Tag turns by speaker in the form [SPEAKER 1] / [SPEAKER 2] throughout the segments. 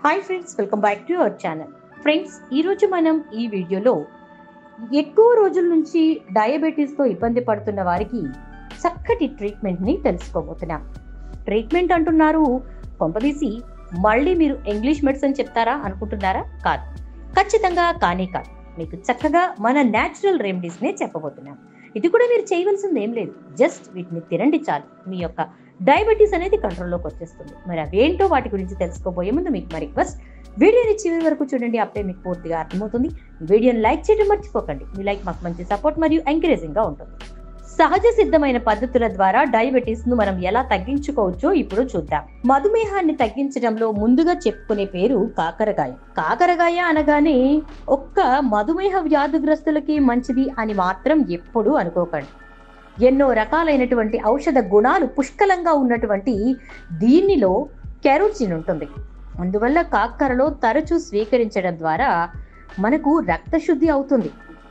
[SPEAKER 1] hi friends welcome back to our channel friends ఈరోజు మనం ఈ వీడియోలో ఎక్కువ రోజుల నుంచి డయాబెటీస్తో ఇబ్బంది పడుతున్న వారికి చక్కటి ట్రీట్మెంట్ని తెలుసుకోబోతున్నాం ట్రీట్మెంట్ అంటున్నారు కొంపదీసి మళ్ళీ మీరు ఇంగ్లీష్ మెడిసిన్ చెప్తారా అనుకుంటున్నారా కాదు ఖచ్చితంగా కానీ కాదు మీకు చక్కగా మన న్యాచురల్ రెమెడీస్నే చెప్పబోతున్నాం ఇది కూడా మీరు చేయవలసింది ఏం లేదు జస్ట్ వీటిని తినండి చాలు మీ యొక్క డయాబెటీస్ అనేది కంట్రోల్లోకి వచ్చేస్తుంది మరి అవేంటో వాటి గురించి తెలుసుకోబోయే ముందు మీకు మా రిక్వెస్ట్ వీడియోని చివరి వరకు చూడండి అప్పుడే మీకు పూర్తిగా అర్థమవుతుంది వీడియోని లైక్ చేయడం మర్చిపోకండి మీ లైక్ మాకు మంచి సపోర్ట్ మరియు ఎంకరేజింగ్ గా ఉంటుంది సహజ సిద్ధమైన పద్ధతుల ద్వారా డయాబెటీస్ ను మనం ఎలా తగ్గించుకోవచ్చో ఇప్పుడు చూద్దాం మధుమేహాన్ని తగ్గించడంలో ముందుగా చెప్పుకునే పేరు కాకరకాయ కాకరకాయ అనగానే ఒక్క మధుమేహ వ్యాధిగ్రస్తులకి మంచిది అని మాత్రం ఎప్పుడూ అనుకోకండి ఎన్నో రకాలైనటువంటి ఔషధ గుణాలు పుష్కలంగా ఉన్నటువంటి దీనిలో కెరోటిన్ ఉంటుంది అందువల్ల కాకరలో తరచూ స్వీకరించడం ద్వారా మనకు రక్తశుద్ధి అవుతుంది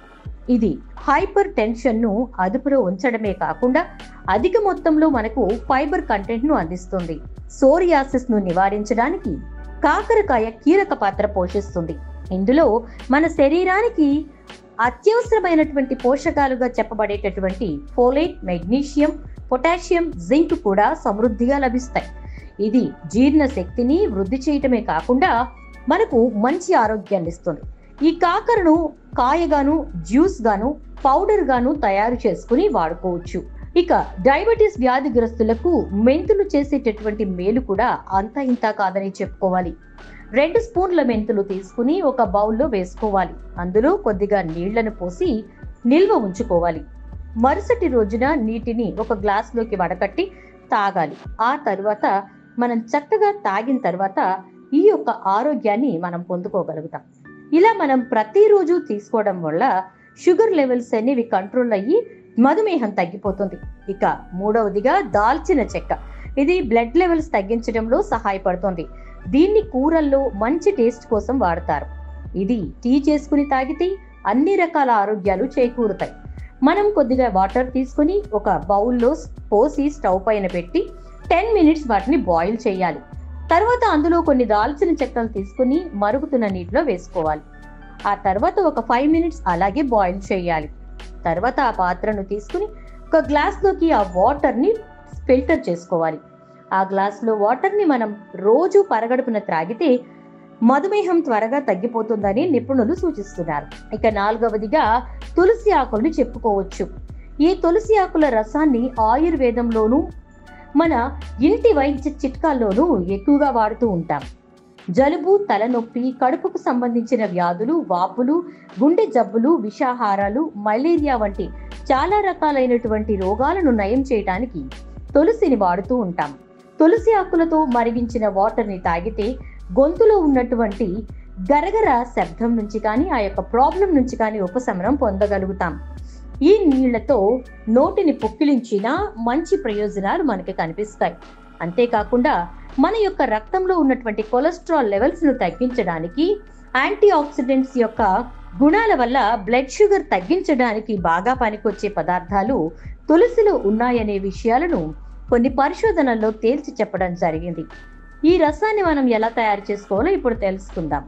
[SPEAKER 1] ఇది హైపర్ టెన్షన్ను అదుపులో ఉంచడమే కాకుండా అధిక మొత్తంలో మనకు ఫైబర్ కంటెంట్ను అందిస్తుంది సోరియాసిస్ను నివారించడానికి కాకరకాయ కీలక పాత్ర పోషిస్తుంది ఇందులో మన శరీరానికి అత్యవసరమైనటువంటి పోషకాలుగా చెప్పబడేటటువంటి ఫోలేట్ మెగ్నీషియం పొటాషియం జింక్ కూడా సమృద్ధిగా లభిస్తాయి ఇది జీర్ణ శక్తిని వృద్ధి చేయటమే కాకుండా మనకు మంచి ఆరోగ్యాన్ని ఇస్తుంది ఈ కాకరను కాయగాను జ్యూస్ గాను పౌడర్ గాను తయారు చేసుకుని వాడుకోవచ్చు ఇక డయాబెటీస్ వ్యాధిగ్రస్తులకు మెంతులు చేసేటటువంటి మేలు కూడా అంత ఇంత కాదని చెప్పుకోవాలి రెండు స్పూన్ల మెంతులు తీసుకుని ఒక బౌల్లో వేసుకోవాలి అందులో కొద్దిగా నీళ్లను పోసి నిల్వ ఉంచుకోవాలి మరుసటి రోజున నీటిని ఒక గ్లాసులోకి వడకట్టి తాగాలి ఆ తర్వాత మనం చక్కగా తాగిన తర్వాత ఈ యొక్క ఆరోగ్యాన్ని మనం పొందుకోగలుగుతాం ఇలా మనం ప్రతిరోజు తీసుకోవడం వల్ల షుగర్ లెవెల్స్ అనేవి కంట్రోల్ అయ్యి మధుమేహం తగ్గిపోతుంది ఇక మూడవదిగా దాల్చిన చెక్క ఇది బ్లడ్ లెవెల్స్ తగ్గించడంలో సహాయపడుతుంది దీన్ని కూరల్లో మంచి టేస్ట్ కోసం వాడతారు ఇది టీ చేసుకుని తాగితే అన్ని రకాల ఆరోగ్యాలు చేకూరుతాయి మనం కొద్దిగా వాటర్ తీసుకుని ఒక బౌల్లో పోసి స్టవ్ పైన పెట్టి టెన్ మినిట్స్ వాటిని బాయిల్ చేయాలి తర్వాత అందులో కొన్ని దాల్చిన చెక్కలు తీసుకుని మరుగుతున్న నీటిలో వేసుకోవాలి ఆ తర్వాత ఒక ఫైవ్ మినిట్స్ అలాగే బాయిల్ చేయాలి తర్వాత ఆ పాత్రను తీసుకుని ఒక గ్లాస్లోకి ఆ వాటర్ని ఫిల్టర్ చేసుకోవాలి ఆ గ్లాస్లో వాటర్ని మనం రోజు పరగడుపున త్రాగితే మధుమేహం త్వరగా తగ్గిపోతుందని నిపుణులు సూచిస్తున్నారు ఇక నాలుగవదిగా తులసి ఆకుల్ని చెప్పుకోవచ్చు ఈ తులసి ఆకుల రసాన్ని ఆయుర్వేదంలోనూ మన ఇంటి వైద్య చిట్కాల్లోనూ ఎక్కువగా వాడుతూ ఉంటాం జలుబు తలనొప్పి కడుపుకు సంబంధించిన వ్యాధులు వాపులు గుండె జబ్బులు విషాహారాలు మలేరియా వంటి చాలా రకాలైనటువంటి రోగాలను నయం చేయడానికి తులసిని వాడుతూ ఉంటాం తులసి ఆకులతో మరిగించిన వాటర్ని తాగితే గొంతులో ఉన్నటువంటి గరగర శబ్దం నుంచి కానీ ఆ యొక్క ప్రాబ్లం నుంచి కానీ ఉపశమనం పొందగలుగుతాం ఈ నీళ్లతో నోటిని పుక్కిలించినా మంచి ప్రయోజనాలు మనకి కనిపిస్తాయి అంతేకాకుండా మన యొక్క రక్తంలో ఉన్నటువంటి కొలెస్ట్రాల్ లెవెల్స్ ను తగ్గించడానికి యాంటీ ఆక్సిడెంట్స్ యొక్క గుణాల వల్ల బ్లడ్ షుగర్ తగ్గించడానికి బాగా పనికొచ్చే పదార్థాలు తులసిలో ఉన్నాయనే విషయాలను కొన్ని పరిశోధనల్లో తేల్చి చెప్పడం జరిగింది ఈ రసాన్ని మనం ఎలా తయారు చేసుకోవాలో ఇప్పుడు తెలుసుకుందాం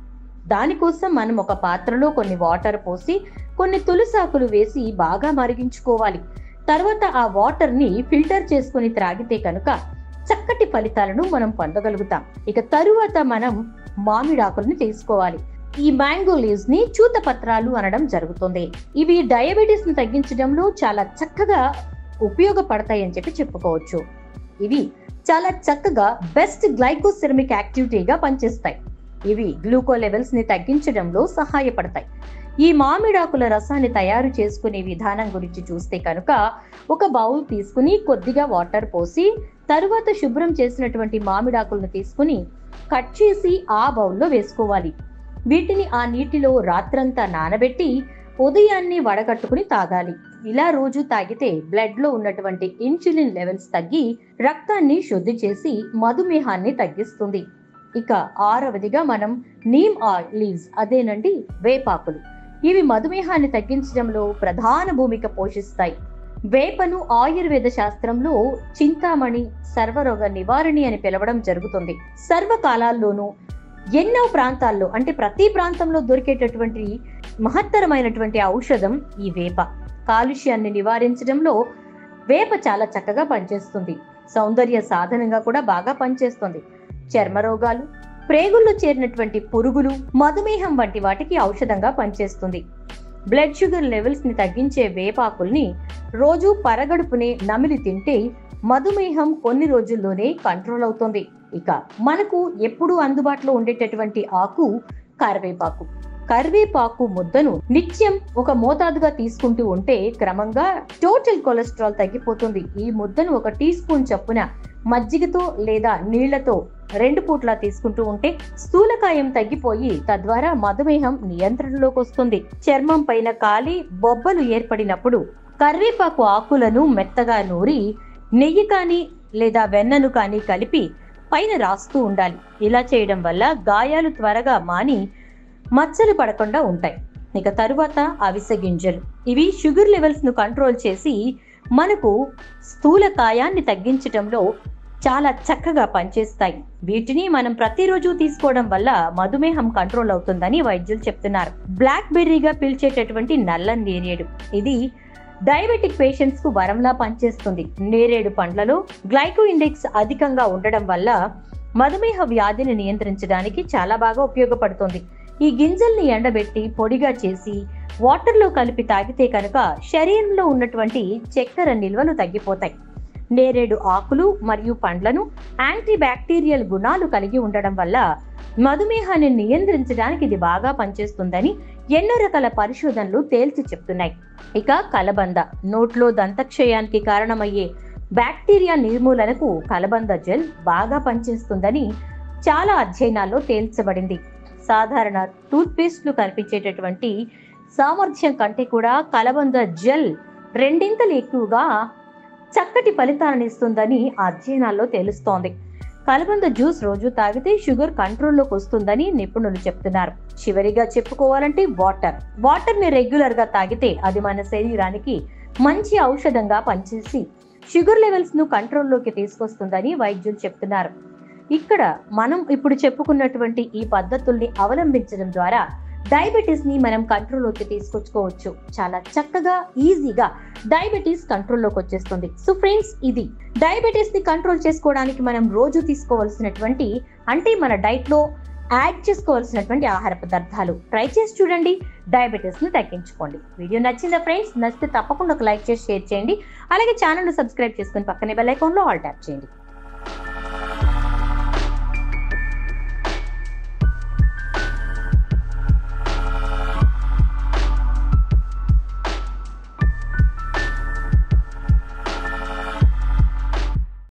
[SPEAKER 1] దానికోసం మనం ఒక పాత్రలో కొన్ని వాటర్ పోసి కొన్ని తులసాకులు వేసి బాగా మరిగించుకోవాలి తర్వాత ఆ వాటర్ని ఫిల్టర్ చేసుకుని త్రాగితే కనుక చక్కటి ఫలితాలను మనం పొందగలుగుతాం ఇక తరువాత మనం మామిడాకులను తీసుకోవాలి ఈ మ్యాంగో లీవ్స్ ని చూత పత్రాలు అనడం జరుగుతుంది ఇవి డయాబెటీస్ ని తగ్గించడంలో చాలా చక్కగా ఉపయోగపడతాయి అని చెప్పి చెప్పుకోవచ్చు ఇవి చాలా చక్కగా బెస్ట్ గ్లైకోసెరమిక్ యాక్టివిటీగా పనిచేస్తాయి ఇవి గ్లూకో లెవెల్స్ ని తగ్గించడంలో సహాయపడతాయి ఈ మామిడాకుల రసాన్ని తయారు చేసుకునే విధానం గురించి చూస్తే కనుక ఒక బౌల్ తీసుకుని కొద్దిగా వాటర్ పోసి తరువాత శుభ్రం చేసినటువంటి మామిడాకులను తీసుకుని కట్ చేసి ఆ బౌల్లో వేసుకోవాలి వీటిని ఆ నీటిలో రాత్రంతా నానబెట్టి ఉదయాన్నే వడగట్టుకుని తాగాలి ఇలా రోజు తాగితే బ్లడ్ లో ఉన్నటువంటి ఇన్సులిన్ లెవెల్స్ తగ్గి రక్తాన్ని శుద్ధి చేసి మధుమేహాన్ని తగ్గిస్తుంది ఇక ఆరవదిగా మనం నీమ్ లీవ్స్ అదేనండి వేపాకులు ఇవి మధుమేహాన్ని తగ్గించడంలో ప్రధాన భూమిక పోషిస్తాయి వేపను ఆయుర్వేద శాస్త్రంలో చింతామణి సర్వరోగ నివారణి అని పిలవడం జరుగుతుంది సర్వకాలాల్లోనూ ఎన్నో ప్రాంతాల్లో అంటే ప్రతి ప్రాంతంలో దొరికేటటువంటి మహత్తరమైనటువంటి ఔషధం ఈ వేప కాలుష్యాన్ని నివారించడంలో వేప చాలా చక్కగా పనిచేస్తుంది సౌందర్య సాధనంగా కూడా బాగా పనిచేస్తుంది చర్మ రోగాలు ప్రేగుల్లో చేరినటువంటి పురుగులు మధుమేహం వంటి వాటికి ఔషధంగా పనిచేస్తుంది బ్లడ్ షుగర్ లెవెల్స్ ని తగ్గించే వేపాకుల్ని రోజు పరగడుపునే నమిలి తింటే మధుమేహం కొన్ని రోజుల్లోనే కంట్రోల్ అవుతుంది ఇక మనకు ఎప్పుడూ అందుబాటులో ఉండేటటువంటి ఆకు కరివేపాకు కరివేపాకు ముద్దను నిత్యం ఒక మోతాదుగా తీసుకుంటూ ఉంటే క్రమంగా టోటల్ కొలెస్ట్రాల్ తగ్గిపోతుంది ఈ ముద్దను ఒక టీ స్పూన్ చొప్పున మజ్జిగతో లేదా నీళ్లతో రెండు పూట్ల తీసుకుంటూ ఉంటే స్థూలకాయం తగ్గిపోయి తద్వారా మధుమేహం నియంత్రణలోకి వస్తుంది చర్మం పైన కాలి బొబ్బలు ఏర్పడినప్పుడు కరివేపాకు ఆకులను మెత్తగా నూరి నెయ్యి కానీ లేదా వెన్నను కానీ కలిపి పైన రాస్తూ ఉండాలి ఇలా చేయడం వల్ల గాయాలు త్వరగా మాని మచ్చలు పడకుండా ఉంటాయి ఇక తరువాత అవిసె గింజలు ఇవి షుగర్ లెవెల్స్ ను కంట్రోల్ చేసి మనకు స్థూలకాయాన్ని తగ్గించటంలో చాలా చక్కగా పనిచేస్తాయి వీటిని మనం ప్రతిరోజు తీసుకోవడం వల్ల మధుమేహం కంట్రోల్ అవుతుందని వైద్యులు చెప్తున్నారు బ్లాక్ బెర్రీగా పిలిచేటటువంటి నల్ల నేరేడు ఇది డయాబెటిక్ పేషెంట్స్ కు వరంలా పనిచేస్తుంది నేరేడు పండ్లలో గ్లైకో ఇండెక్స్ అధికంగా ఉండడం వల్ల మధుమేహ వ్యాధిని నియంత్రించడానికి చాలా బాగా ఉపయోగపడుతుంది ఈ గింజల్ని ఎండబెట్టి పొడిగా చేసి వాటర్లో కలిపి తాగితే కనుక శరీరంలో ఉన్నటువంటి చక్కెర నిల్వలు తగ్గిపోతాయి నేరేడు ఆకులు మరియు పండ్లను యాంటీ బ్యాక్టీరియల్ గుణాలు కలిగి ఉండడం వల్ల మధుమేహాన్ని నియంత్రించడానికి ఇది బాగా పనిచేస్తుందని ఎన్నో రకాల పరిశోధనలు తేల్చి చెప్తున్నాయి ఇక కలబంద నోట్లో దంతక్షయానికి కారణమయ్యే బ్యాక్టీరియా నిర్మూలనకు కలబంద జెల్ బాగా పనిచేస్తుందని చాలా అధ్యయనాల్లో తేల్చబడింది సాధారణ టూత్పేస్ట్లు కనిపించేటటువంటి సామర్థ్యం కంటే కూడా కలబంద జెల్ రెండింతలు ఎక్కువగా చక్కటి ఫలితాలను ఇస్తుందని అధ్యయనాల్లో తెలుస్తోంది కలబంద జ్యూస్ రోజు తాగితే షుగర్ కంట్రోల్లోకి వస్తుందని నిపుణులు చెప్తున్నారు చివరిగా చెప్పుకోవాలంటే వాటర్ వాటర్ ని రెగ్యులర్ గా తాగితే అది మన శరీరానికి మంచి ఔషధంగా పనిచేసి షుగర్ లెవెల్స్ ను కంట్రోల్లోకి తీసుకొస్తుందని వైద్యులు చెప్తున్నారు ఇక్కడ మనం ఇప్పుడు చెప్పుకున్నటువంటి ఈ పద్ధతుల్ని అవలంబించడం ద్వారా డయాబెటీస్ ని మనం కంట్రోల్లోకి తీసుకొచ్చుకోవచ్చు చాలా చక్కగా ఈజీగా డయాబెటీస్ కంట్రోల్లోకి వచ్చేస్తుంది సో ఫ్రెండ్స్ ఇది డయాబెటీస్ ని కంట్రోల్ చేసుకోవడానికి మనం రోజు తీసుకోవాల్సినటువంటి అంటే మన డైట్ లో యాడ్ చేసుకోవాల్సినటువంటి ఆహార పదార్థాలు ట్రై చేసి చూడండి డయాబెటీస్ ని తగ్గించుకోండి వీడియో నచ్చిందా ఫ్రెండ్స్ నచ్చితే తప్పకుండా ఒక లైక్ చేసి షేర్ చేయండి అలాగే ఛానల్ సబ్స్క్రైబ్ చేసుకుని పక్కనే బెల్ ఐకాన్ లో ఆల్ ట్యాప్ చేయండి